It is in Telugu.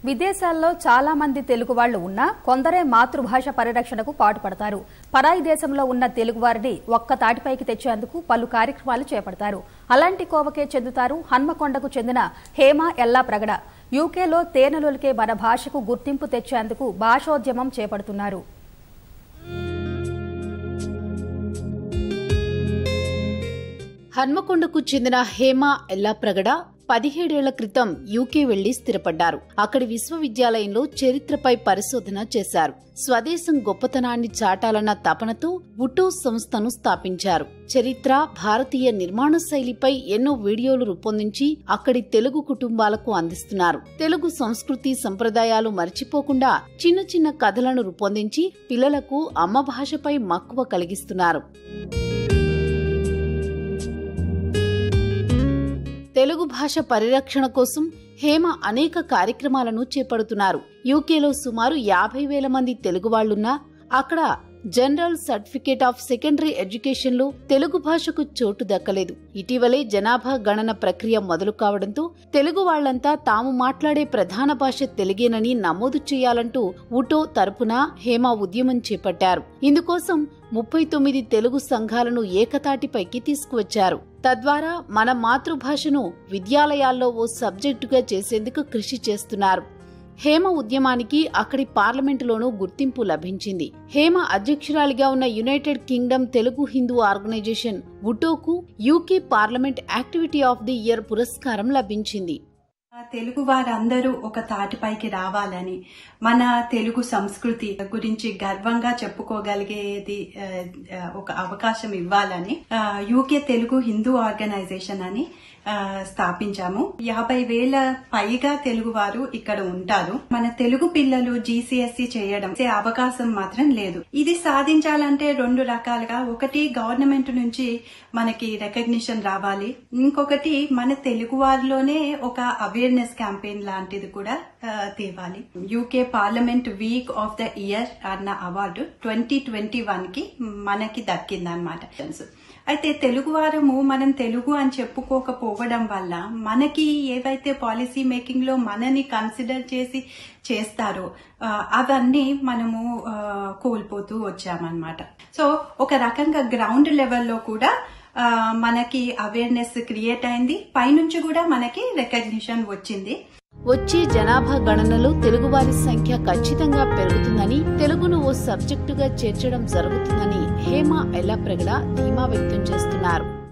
విదేశాల్లో చాలా మంది తెలుగు వాళ్లు ఉన్నా కొందరే మాతృభాష పరిరక్షణకు పాటుపడతారు పరాయి దేశంలో ఉన్న తెలుగువారిని ఒక్క తాటిపైకి తెచ్చేందుకు పలు కార్యక్రమాలు చేపడతారు అలాంటి కోవకే చెందుతారు హన్మకొండకు చెందిన హేమ ఎల్లా ప్రగడ యూకేలో తేనెలొలికే మన భాషకు గుర్తింపు తెచ్చేందుకు భాషోద్యమం చేపడుతున్నారు హన్మకొండకు చెందిన హేమ ఎల్లాప్రగడ పదిహేడేళ్ల క్రితం యూకే వెళ్లి స్థిరపడ్డారు అక్కడి విశ్వవిద్యాలయంలో చరిత్రపై పరిశోధన చేశారు స్వదేశం గొప్పతనాన్ని చాటాలన్న తపనతో వుటో సంస్థను స్థాపించారు చరిత్ర భారతీయ నిర్మాణ శైలిపై ఎన్నో వీడియోలు రూపొందించి అక్కడి తెలుగు కుటుంబాలకు అందిస్తున్నారు తెలుగు సంస్కృతి సంప్రదాయాలు మర్చిపోకుండా చిన్న చిన్న కథలను రూపొందించి పిల్లలకు అమ్మ భాషపై మక్కువ కలిగిస్తున్నారు తెలుగు భాష పరిరక్షణ కోసం హేమ అనేక కార్యక్రమాలను చేపడుతున్నారు యూకేలో సుమారు యాభై వేల మంది తెలుగు వాళ్లున్నా అక్కడ general certificate of secondary education లో తెలుగు భాషకు చోటు దక్కలేదు ఇటీవలే జనాభా గణన ప్రక్రియ మొదలు కావడంతో తెలుగు వాళ్లంతా తాము మాట్లాడే ప్రధాన భాష తెలుగేనని నమోదు చేయాలంటూ ఉటో తరపున హేమ ఉద్యమం చేపట్టారు ఇందుకోసం ముప్పై తొమ్మిది తెలుగు సంఘాలను ఏకతాటిపైకి తీసుకువచ్చారు తద్వారా మన మాతృభాషను విద్యాలయాల్లో ఓ సబ్జెక్టుగా చేసేందుకు కృషి చేస్తున్నారు హేమ ఉద్యమానికి అక్కడి పార్లమెంటులోనూ గుర్తింపు లభించింది హేమ అధ్యక్షురాలిగా ఉన్న United Kingdom Telugu Hindu organisation వుటోకు UK parliament activity of the year పురస్కారం లభించింది తెలుగు వారందరూ ఒక తాటిపైకి రావాలని మన తెలుగు సంస్కృతి గురించి గర్వంగా చెప్పుకోగలిగేది ఆ, ఆ, ఒక అవకాశం ఇవ్వాలని ఆ, యూకే తెలుగు హిందూ ఆర్గనైజేషన్ అని ఆ, స్థాపించాము యాభై వేల పైగా తెలుగు వారు ఇక్కడ ఉంటారు మన తెలుగు పిల్లలు జీసీఎస్సీ చేయడం చేసే అవకాశం మాత్రం లేదు ఇది సాధించాలంటే రెండు రకాలుగా ఒకటి గవర్నమెంట్ నుంచి మనకి రికగ్నిషన్ రావాలి ఇంకొకటి మన తెలుగు వారిలోనే ఒక అవేర్నెస్ క్యాంపెయిన్ లాంటిది కూడా ఆ, తేవాలి UK parliament week of the year అన్న అవార్డు ట్వంటీ ట్వంటీ వన్ కి మనకి దక్కిందనమాట అయితే తెలుగు వారము మనం తెలుగు అని చెప్పుకోకపోవడం వల్ల మనకి ఏవైతే పాలసీ మేకింగ్ లో మనని కన్సిడర్ చేసి చేస్తారో ఆ, అవన్నీ మనము ఆ, కోల్పోతూ వచ్చామన్నమాట సో ఒక రకంగా గ్రౌండ్ లెవెల్లో కూడా ఆ, మనకి అవేర్నెస్ క్రియేట్ అయింది పైనుంచి కూడా మనకి రికగ్నిషన్ వచ్చింది వచ్చే జనాభా గణనలో తెలుగువారి సంఖ్య ఖచ్చితంగా పెరుగుతుందని తెలుగును ఓ సబ్జెక్టుగా చేర్చడం జరుగుతుందని హేమ ఎల్లప్రగడ ధీమా వ్యక్తం చేస్తున్నారు